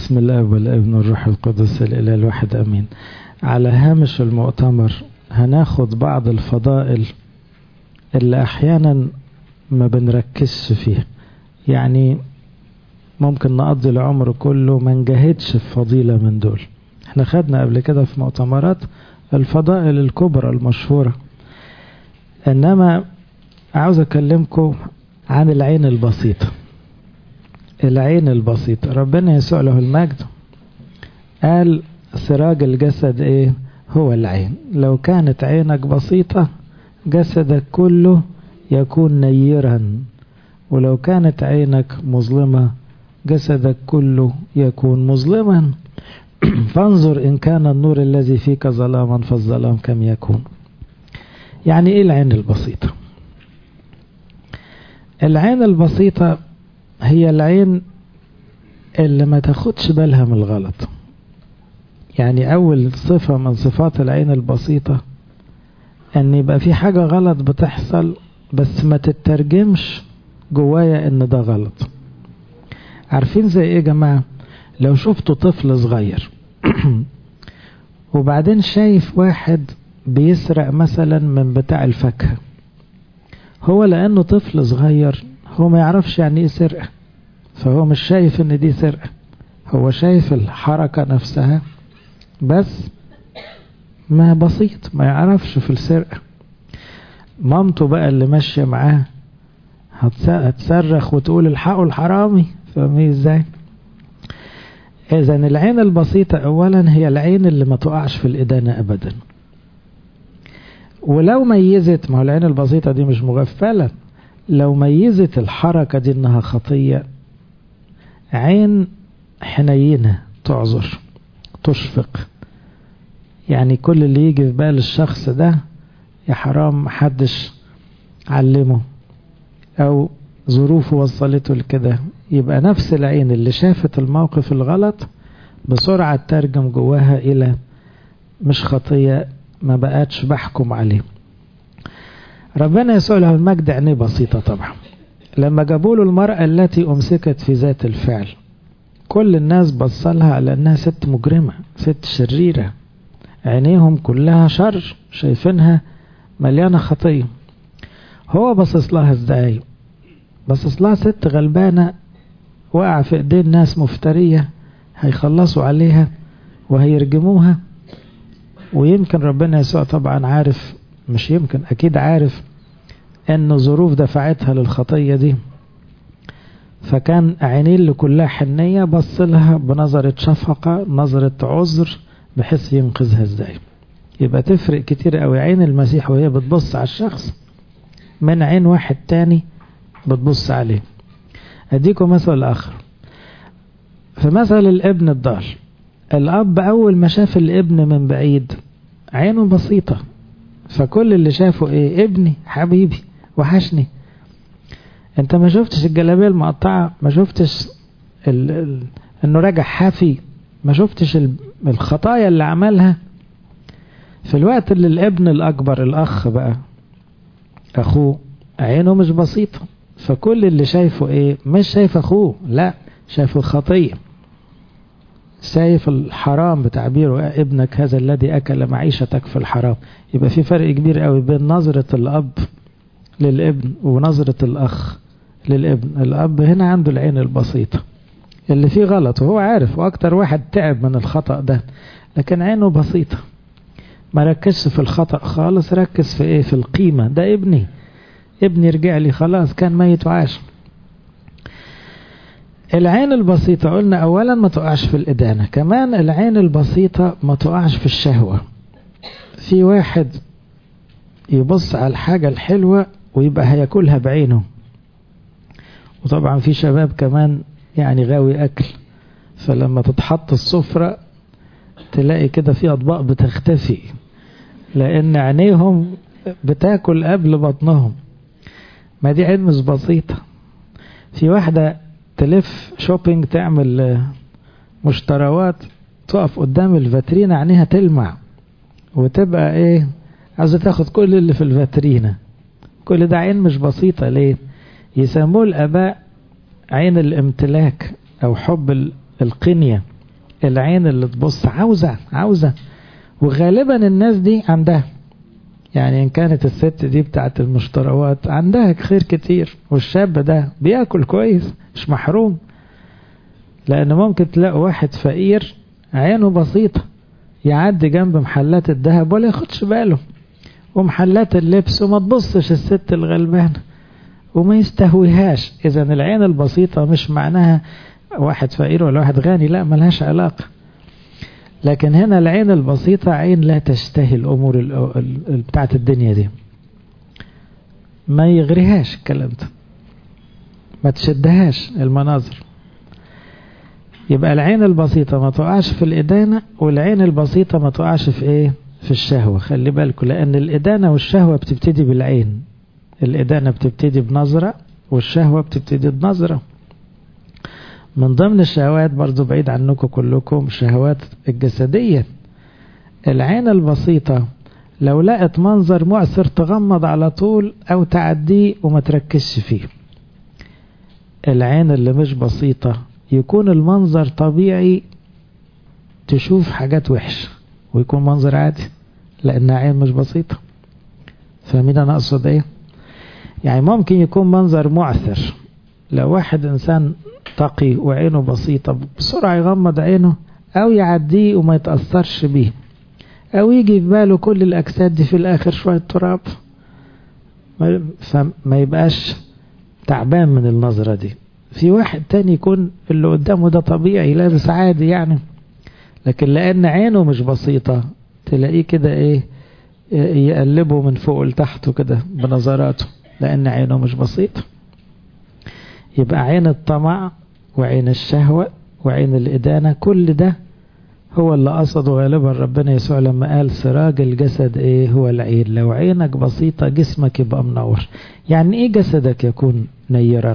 بسم الاب والابن والروح القدس الاله الواحد امين على هامش المؤتمر هناخد بعض الفضائل اللي احيانا ما بنركزش فيها يعني ممكن نقضي العمر كله ما نجاهدش في فضيلة من دول احنا خدنا قبل كده في مؤتمرات الفضائل الكبرى المشهورة انما عاوز اكلمكم عن العين البسيطة العين البسيطة ربنا يسوع له المجد قال سراج الجسد ايه هو العين لو كانت عينك بسيطة جسدك كله يكون نيرا ولو كانت عينك مظلمة جسدك كله يكون مظلما فانظر إن كان النور الذي فيك ظلاما فالظلام كم يكون يعني إيه العين البسيطة العين البسيطة هي العين اللي ما تاخدش بالها من الغلط يعني أول صفة من صفات العين البسيطة أن يبقى في حاجة غلط بتحصل بس ما تترجمش جوايا ان ده غلط عارفين زي ايه يا جماعة لو شفتوا طفل صغير وبعدين شايف واحد بيسرق مثلا من بتاع الفاكهة هو لانه طفل صغير هو ما يعرفش يعني ايه سرقة فهو مش شايف ان دي سرقة هو شايف الحركة نفسها بس ما بسيط ما يعرفش في السرقة مامته بقى اللي ماشية معاه هتصرخ وتقول الحقوا الحرامي فاهمين ازاي اذا العين البسيطة اولا هي العين اللي ما تقعش في الادانة ابدا ولو ميزت ما هو العين البسيطة دي مش مغفلة لو ميزت الحركة دي انها خطية عين حنينة تعذر تشفق يعني كل اللي يجي في بال الشخص ده يا حرام محدش علمه او ظروفه وصلته لكده يبقى نفس العين اللي شافت الموقف الغلط بسرعة ترجم جواها الى مش خطية ما بقاتش بحكم عليه ربنا يسوع له المجد عينيه بسيطة طبعا لما جابوا له المرأة التي أمسكت في ذات الفعل كل الناس بصلها على أنها ست مجرمة ست شريرة عينيهم كلها شر شايفينها مليانة خطية هو بصص لها ازاي بصص لها ست غلبانة وقع في ايدين ناس مفترية هيخلصوا عليها وهيرجموها ويمكن ربنا يسوع طبعا عارف مش يمكن اكيد عارف ان ظروف دفعتها للخطية دي فكان عينيه اللي كلها حنية بص لها بنظرة شفقة نظرة عذر بحيث ينقذها ازاي يبقى تفرق كتير قوي عين المسيح وهي بتبص على الشخص من عين واحد تاني بتبص عليه اديكم مثل اخر في مثل الابن الضال الاب اول ما شاف الابن من بعيد عينه بسيطة فكل اللي شافه ايه ابني حبيبي وحشني انت ما شفتش الجلابية المقطعة ما شفتش ال ال انه راجع حافي ما شفتش الخطايا اللي عملها في الوقت اللي الابن الاكبر الاخ بقى اخوه عينه مش بسيطة فكل اللي شايفه ايه مش شايف اخوه لا شايف الخطية شايف الحرام بتعبيره ابنك هذا الذي اكل معيشتك في الحرام يبقى في فرق كبير قوي بين نظرة الاب للابن ونظرة الاخ للابن الاب هنا عنده العين البسيطة اللي فيه غلط وهو عارف واكتر واحد تعب من الخطأ ده لكن عينه بسيطة ما ركزش في الخطأ خالص ركز في ايه في القيمة ده ابني ابني رجع لي خلاص كان ميت وعاش العين البسيطة قلنا اولا ما تقعش في الادانة كمان العين البسيطة ما تقعش في الشهوة في واحد يبص على الحاجة الحلوة ويبقى هياكلها بعينه وطبعا في شباب كمان يعني غاوي اكل فلما تتحط السفرة تلاقي كده في اطباق بتختفي لان عينيهم بتاكل قبل بطنهم ما دي عين مش بسيطة في واحدة تلف شوبينج تعمل مشتروات تقف قدام الفاترينا عينيها تلمع وتبقى ايه عايزة تاخد كل اللي في الفاترينا كل ده عين مش بسيطة ليه يسموه الاباء عين الامتلاك او حب القنية العين اللي تبص عاوزة عاوزة وغالبا الناس دي عندها يعني إن كانت الست دي بتاعت المشتروات عندها خير كتير والشاب ده بياكل كويس مش محروم لأن ممكن تلاقوا واحد فقير عينه بسيطة يعدي جنب محلات الذهب ولا ياخدش باله ومحلات اللبس وما تبصش الست الغلبانة وما يستهويهاش إذا العين البسيطة مش معناها واحد فقير ولا واحد غني لا ملهاش علاقة لكن هنا العين البسيطة عين لا تشتهي الأمور بتاعت الدنيا دي ما يغريهاش الكلام ده ما تشدهاش المناظر يبقى العين البسيطة ما تقعش في الإدانة والعين البسيطة ما تقعش في إيه في الشهوة خلي بالكم لأن الإدانة والشهوة بتبتدي بالعين الإدانة بتبتدي بنظرة والشهوة بتبتدي بنظرة من ضمن الشهوات برضو بعيد عنكم كلكم الشهوات الجسدية العين البسيطة لو لقت منظر مؤثر تغمض على طول أو تعديه وما تركزش فيه العين اللي مش بسيطة يكون المنظر طبيعي تشوف حاجات وحشة ويكون منظر عادي لأنها عين مش بسيطة فاهمين أنا أقصد إيه؟ يعني ممكن يكون منظر معثر لو واحد إنسان تقي وعينه بسيطة بسرعة يغمض عينه أو يعديه وما يتأثرش بيه أو يجي في باله كل الأجساد دي في الآخر شوية تراب فما يبقاش تعبان من النظرة دي في واحد تاني يكون اللي قدامه ده طبيعي لابس عادي يعني لكن لأن عينه مش بسيطة تلاقيه كده ايه يقلبه من فوق لتحته كده بنظراته لأن عينه مش بسيطة يبقى عين الطمع وعين الشهوة وعين الإدانة كل ده هو اللي قصده غالبا ربنا يسوع لما قال سراج الجسد ايه هو العين لو عينك بسيطة جسمك يبقى منور يعني ايه جسدك يكون نيرا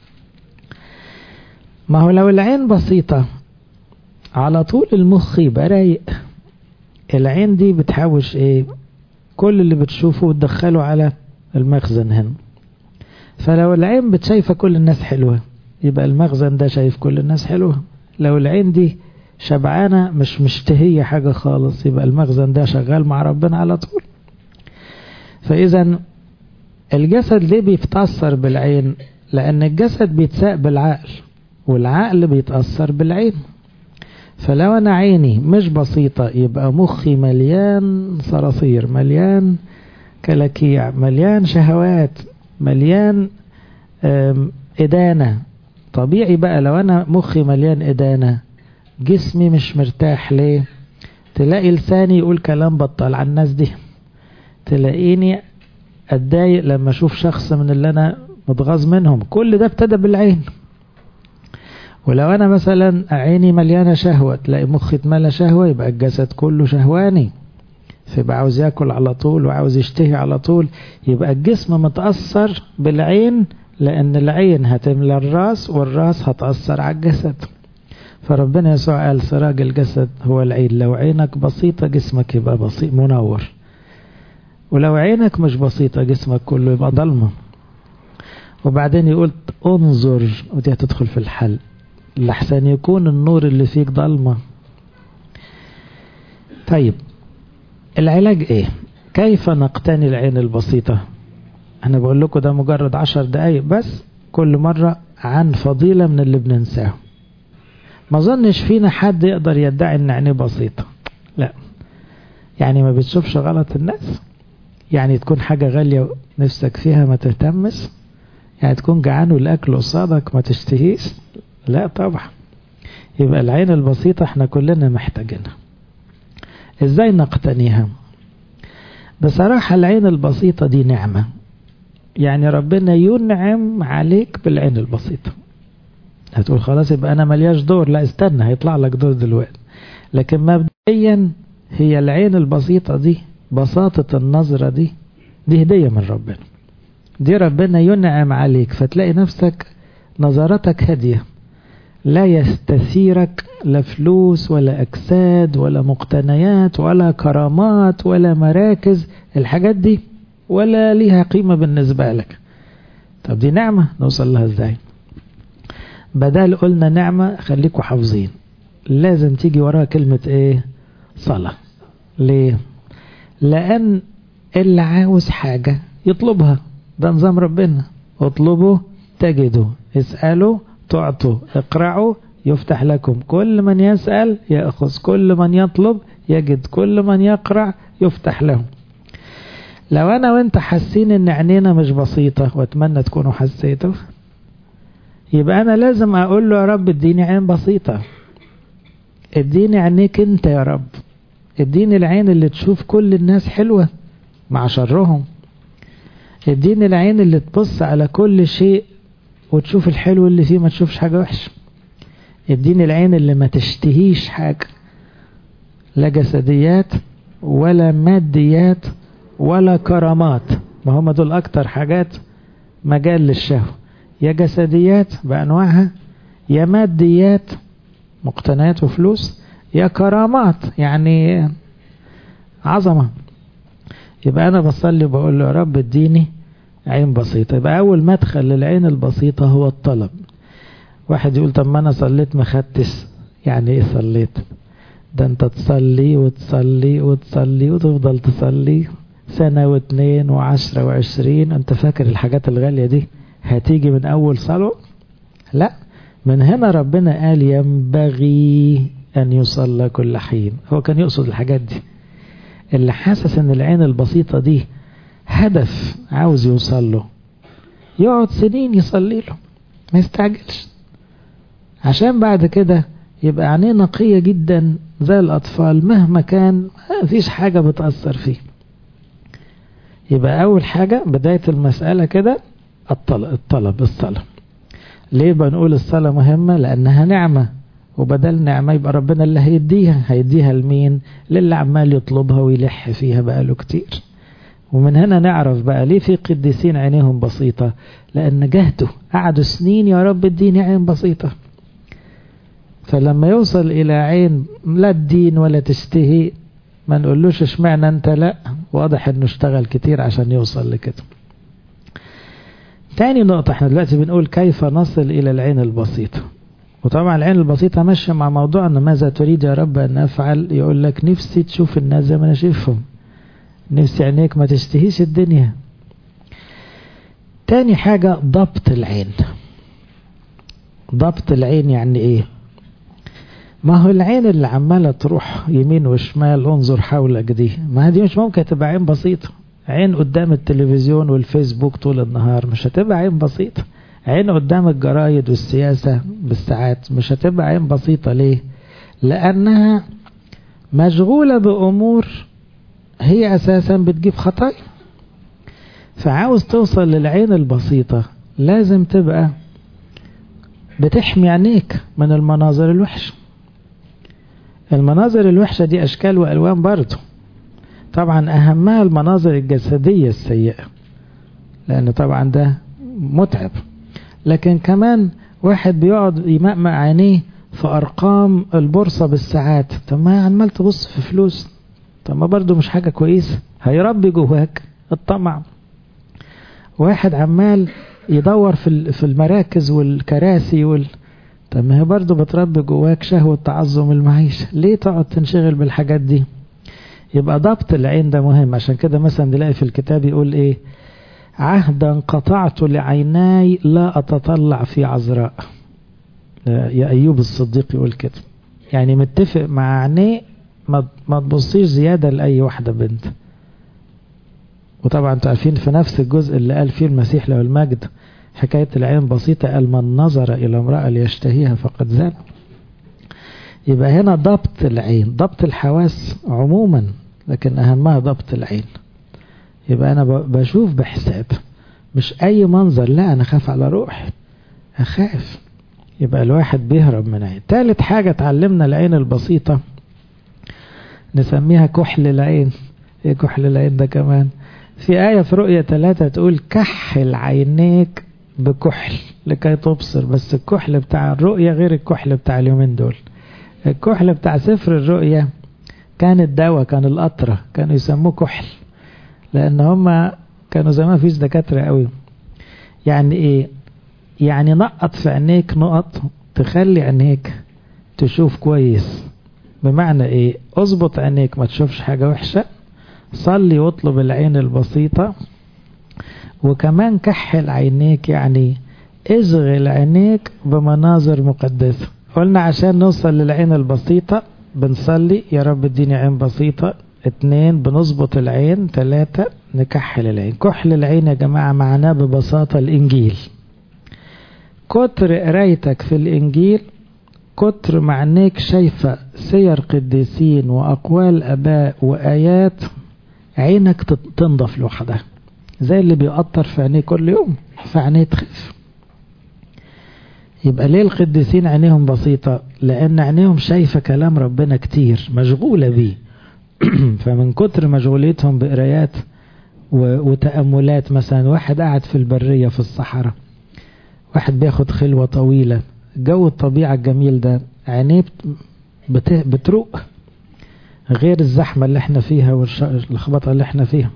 ما هو لو العين بسيطة على طول المخ يبقى رايق العين دي بتحوش ايه كل اللي بتشوفه وتدخله على المخزن هنا فلو العين بتشايفة كل الناس حلوة يبقى المخزن ده شايف كل الناس حلوة لو العين دي شبعانة مش مشتهية حاجة خالص يبقى المخزن ده شغال مع ربنا على طول فإذا الجسد ليه بيتأثر بالعين لأن الجسد بيتساق بالعقل والعقل بيتأثر بالعين فلو أنا عيني مش بسيطة يبقى مخي مليان صراصير مليان كلاكيع مليان شهوات مليان إدانة طبيعي بقى لو أنا مخي مليان إدانة جسمي مش مرتاح ليه تلاقي لساني يقول كلام بطل على الناس دي تلاقيني اتضايق لما اشوف شخص من اللي انا متغاظ منهم كل ده ابتدى بالعين ولو انا مثلا عيني مليانه شهوه تلاقي مخي اتملى شهوه يبقى الجسد كله شهواني فيبقى عاوز ياكل على طول وعاوز يشتهي على طول يبقى الجسم متاثر بالعين لان العين هتملى الراس والراس هتاثر على الجسد فربنا يسوع قال سراج الجسد هو العين لو عينك بسيطة جسمك يبقى بسيط منور ولو عينك مش بسيطة جسمك كله يبقى ضلمة وبعدين يقول انظر ودي هتدخل في الحل لحسن يكون النور اللي فيك ضلمة طيب العلاج ايه كيف نقتني العين البسيطة انا بقول لكم ده مجرد عشر دقايق بس كل مرة عن فضيلة من اللي بننساه ما ظنش فينا حد يقدر يدعي ان عينيه بسيطة لا يعني ما بتشوفش غلط الناس يعني تكون حاجة غالية نفسك فيها ما تهتمش يعني تكون جعان والاكل قصادك ما تشتهيش لا طبعا يبقى العين البسيطة احنا كلنا محتاجينها ازاي نقتنيها بصراحة العين البسيطة دي نعمة يعني ربنا ينعم عليك بالعين البسيطة هتقول خلاص يبقى انا ملياش دور لا استنى هيطلع لك دور دلوقتي لكن مبدئيا هي العين البسيطة دي بساطة النظرة دي دي هدية من ربنا دي ربنا ينعم عليك فتلاقي نفسك نظرتك هادية لا يستثيرك لا فلوس ولا أجساد ولا مقتنيات ولا كرامات ولا مراكز الحاجات دي ولا ليها قيمة بالنسبة لك طب دي نعمة نوصل لها ازاي بدل قلنا نعمة خليكوا حافظين لازم تيجي وراها كلمة ايه صلاة ليه لأن اللي عاوز حاجة يطلبها ده نظام ربنا اطلبوا تجدوا اسألوا تعطوا اقرعوا يفتح لكم كل من يسأل يأخذ كل من يطلب يجد كل من يقرع يفتح له لو أنا وانت حاسين ان عينينا مش بسيطة واتمنى تكونوا حسيتوا يبقى أنا لازم أقول له يا رب اديني عين بسيطة اديني عينيك انت يا رب اديني العين اللي تشوف كل الناس حلوة مع شرهم اديني العين اللي تبص على كل شيء وتشوف الحلو اللي فيه ما تشوفش حاجة وحشة اديني العين اللي ما تشتهيش حاجة لا جسديات ولا ماديات ولا كرامات ما هم دول اكتر حاجات مجال للشهوة يا جسديات بأنواعها يا ماديات مقتنيات وفلوس يا كرامات يعني عظمة يبقى أنا بصلي وبقول له يا رب اديني عين بسيطة يبقى أول مدخل للعين البسيطة هو الطلب واحد يقول طب ما أنا صليت ما خدتش يعني إيه صليت ده أنت تصلي وتصلي وتصلي وتفضل تصلي سنة واثنين وعشرة وعشرين أنت فاكر الحاجات الغالية دي هتيجي من أول صلاة لا من هنا ربنا قال ينبغي أن يصلى كل حين هو كان يقصد الحاجات دي اللي حاسس ان العين البسيطة دي هدف عاوز يوصل له يقعد سنين يصلي له ما يستعجلش عشان بعد كده يبقى عينيه نقية جدا زي الأطفال مهما كان ما فيش حاجة بتأثر فيه يبقى أول حاجة بداية المسألة كده الطلب, الطلب الصلاة ليه بنقول الصلاة مهمة لأنها نعمة وبدل نعمة يبقى ربنا اللي هيديها هيديها لمين للي عمال يطلبها ويلح فيها بقاله كتير ومن هنا نعرف بقى ليه في قديسين عينيهم بسيطة لأن جهدوا قعدوا سنين يا رب اديني عين بسيطة فلما يوصل إلى عين لا تدين ولا تشتهي ما نقولوش اشمعنى انت لا واضح انه اشتغل كتير عشان يوصل لكده تاني نقطة احنا دلوقتي بنقول كيف نصل إلى العين البسيطة وطبعا العين البسيطة ماشية مع موضوع أن ماذا تريد يا رب أن أفعل يقول لك نفسي تشوف الناس زي ما أنا شايفهم نفسي عينيك ما تشتهيش الدنيا تاني حاجة ضبط العين ضبط العين يعني ايه ما هو العين اللي عمالة تروح يمين وشمال انظر حولك دي ما دي مش ممكن تبقى عين بسيطة عين قدام التلفزيون والفيسبوك طول النهار مش هتبقى عين بسيطة عين قدام الجرايد والسياسة بالساعات مش هتبقى عين بسيطة ليه لأنها مشغولة بأمور هي أساسا بتجيب خطايا فعاوز توصل للعين البسيطة لازم تبقى بتحمي عينيك من المناظر الوحشة المناظر الوحشة دي أشكال وألوان برضه طبعا أهمها المناظر الجسدية السيئة لأن طبعا ده متعب لكن كمان واحد بيقعد يمقمق عينيه في أرقام البورصة بالساعات طب ما عمال تبص في فلوس طب ما برضه مش حاجة كويسة هيربي جواك الطمع واحد عمال يدور في في المراكز والكراسي وال طب ما هي برضه بتربي جواك شهوة تعظم المعيشة ليه تقعد تنشغل بالحاجات دي يبقى ضبط العين ده مهم عشان كده مثلا نلاقي في الكتاب يقول ايه عهدا قطعت لعيناي لا أتطلع في عذراء يا أيوب الصديق يقول كده يعني متفق مع عينيه ما تبصيش زيادة لأي واحدة بنت وطبعا تعرفين في نفس الجزء اللي قال فيه المسيح له المجد حكاية العين بسيطة قال من نظر إلى امرأة ليشتهيها فقد زنى يبقى هنا ضبط العين ضبط الحواس عموما لكن أهمها ضبط العين يبقى أنا بشوف بحساب مش أي منظر لا أنا خاف على روحي أخاف يبقى الواحد بيهرب من عين تالت حاجة اتعلمنا العين البسيطة نسميها كحل العين ايه كحل العين ده كمان في آية في رؤية ثلاثة تقول كحل عينيك بكحل لكي تبصر بس الكحل بتاع الرؤية غير الكحل بتاع اليومين دول الكحل بتاع سفر الرؤية كان الدواء كان القطرة كانوا يسموه كحل لأن هما كانوا زمان فيش دكاترة قوي يعني ايه يعني نقط في عينيك نقط تخلي عينيك تشوف كويس بمعنى ايه اظبط عينيك ما تشوفش حاجة وحشة صلي واطلب العين البسيطة وكمان كحل عينيك يعني اشغل عينيك بمناظر مقدسة قلنا عشان نوصل للعين البسيطة بنصلي يا رب اديني عين بسيطة اتنين بنظبط العين تلاتة نكحل العين كحل العين يا جماعة معناه ببساطة الإنجيل كتر قرايتك في الإنجيل كتر معناك شايفة سير قديسين وأقوال أباء وآيات عينك تنضف لوحدها زي اللي بيقطر في عينيه كل يوم فعينيه تخف يبقى ليه القديسين عينيهم بسيطة لأن عينيهم شايفة كلام ربنا كتير مشغولة بيه فمن كتر مشغوليتهم بقرايات وتأملات مثلا واحد قاعد في البرية في الصحراء واحد بياخد خلوة طويلة جو الطبيعة الجميل ده عينيه بتروق غير الزحمة اللي احنا فيها واللخبطة اللي احنا فيها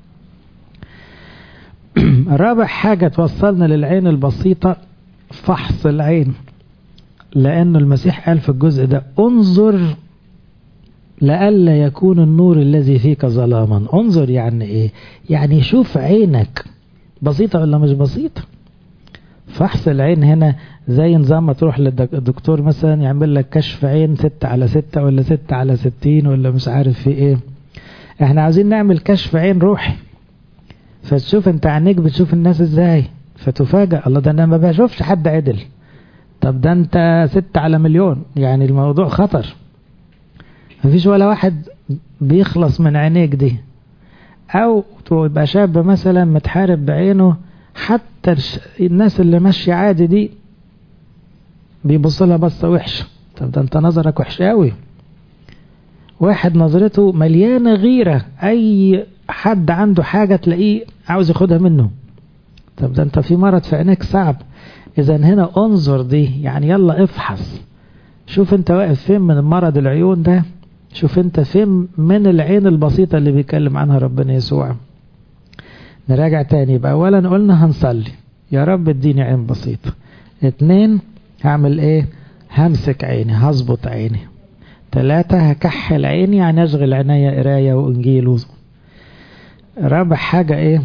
رابع حاجة توصلنا للعين البسيطة فحص العين لأن المسيح قال في الجزء ده انظر لئلا يكون النور الذي فيك ظلاما انظر يعني ايه يعني شوف عينك بسيطة ولا مش بسيطة فحص العين هنا زي نظام ما تروح للدكتور مثلا يعمل لك كشف عين ستة على ستة ولا ستة على ستين ولا مش عارف في ايه احنا عايزين نعمل كشف عين روحي فتشوف انت عينيك بتشوف الناس ازاي فتفاجأ الله ده انا ما بشوفش حد عدل طب ده انت ستة على مليون يعني الموضوع خطر مفيش ولا واحد بيخلص من عينيك دي او تبقى شاب مثلا متحارب بعينه حتى الناس اللي ماشية عادي دي بيبص لها بصة وحشة طب ده انت نظرك وحش قوي واحد نظرته مليانة غيرة اي حد عنده حاجة تلاقيه عاوز ياخدها منه طب ده انت في مرض في عينيك صعب اذا هنا انظر دي يعني يلا افحص شوف انت واقف فين من مرض العيون ده شوف انت فين من العين البسيطة اللي بيتكلم عنها ربنا يسوع نراجع تاني يبقى اولا قلنا هنصلي يا رب اديني عين بسيطة اتنين هعمل ايه همسك عيني هظبط عيني تلاتة هكحل عيني يعني اشغل عينيا قراية وانجيل رابع حاجة ايه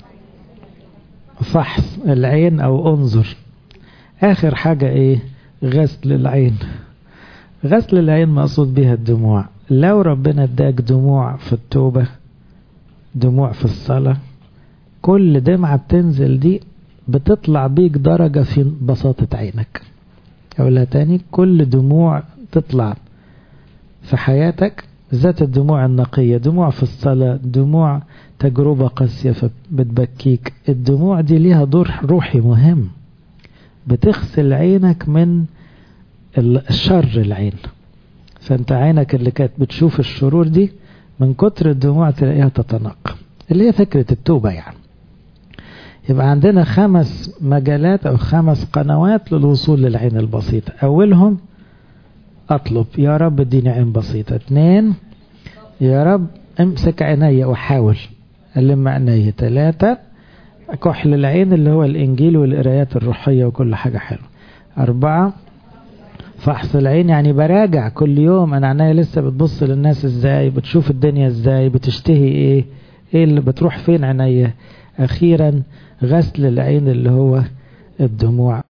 فحص العين او انظر اخر حاجة ايه غسل العين غسل العين مقصود بها الدموع لو ربنا اداك دموع في التوبة دموع في الصلاة كل دمعة بتنزل دي بتطلع بيك درجة في بساطة عينك أقولها تاني كل دموع تطلع في حياتك ذات الدموع النقية دموع في الصلاة دموع تجربة قاسية بتبكيك الدموع دي ليها دور روحي مهم بتغسل عينك من الشر العين فانت عينك اللي كانت بتشوف الشرور دي من كتر الدموع تلاقيها تتنقى اللي هي فكرة التوبة يعني يبقى عندنا خمس مجالات او خمس قنوات للوصول للعين البسيطة اولهم اطلب يا رب اديني عين بسيطة اثنين يا رب امسك عيني واحاول الم عيني ثلاثة كحل العين اللي هو الانجيل والقرايات الروحية وكل حاجة حلوة اربعة فحص العين يعني براجع كل يوم انا عينيا لسه بتبص للناس ازاي بتشوف الدنيا ازاي بتشتهي ايه ايه اللي بتروح فين عينيا اخيرا غسل العين اللي هو الدموع